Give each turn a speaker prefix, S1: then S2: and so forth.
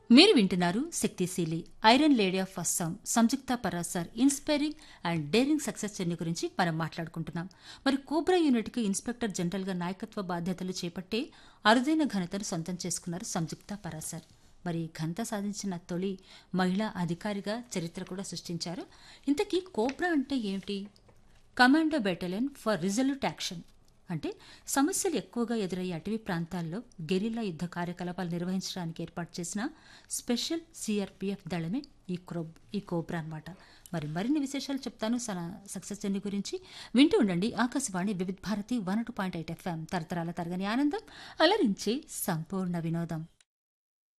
S1: మీరు వింటున్నారు శక్తిశీలి iron lady of Assam Sanjukta Parashar inspiring and daring success journey గురించి మనం మాట్లాడుకుంటున్నాం మరి కోబ్రా యూనిట్కి ఇన్స్పెక్టర్ జనరల్గా నాయకత్వ బాధ్యతలు చేపట్టే అరుదైన ఘనతను సొంతం చేసుకున్నారు సంయుక్త పరాసర్ మరి ఘనత సాధించిన తొలి మహిళా అధికారిగా చరిత్ర కూడా సృష్టించారు ఇంతకీ కోబ్రా అంటే ఏమిటి commando battalion for resolute action అంటే సమస్యలు ఎక్కువగా ఎదురయ్యే అటవీ ప్రాంతాల్లో గెరిల్లా యుద్ధ కార్యకలాపాలు నిర్వహించడానికి ఏర్పాటు చేసిన స్పెషల్ సిఆర్పిఎఫ్ దళమే ఈ క్రోబ్ ఈ కోబ్రా అన్నమాట మరి మరిన్ని విశేషాలు చెప్తాను సన సక్సెస్ జర్నీ గురించి వింటూ ఉండండి Akashvani Vividh Bharati one two point eight FM తరతరాల తరగని ఆనందం అలరించే సంపూర్ణ వినోదం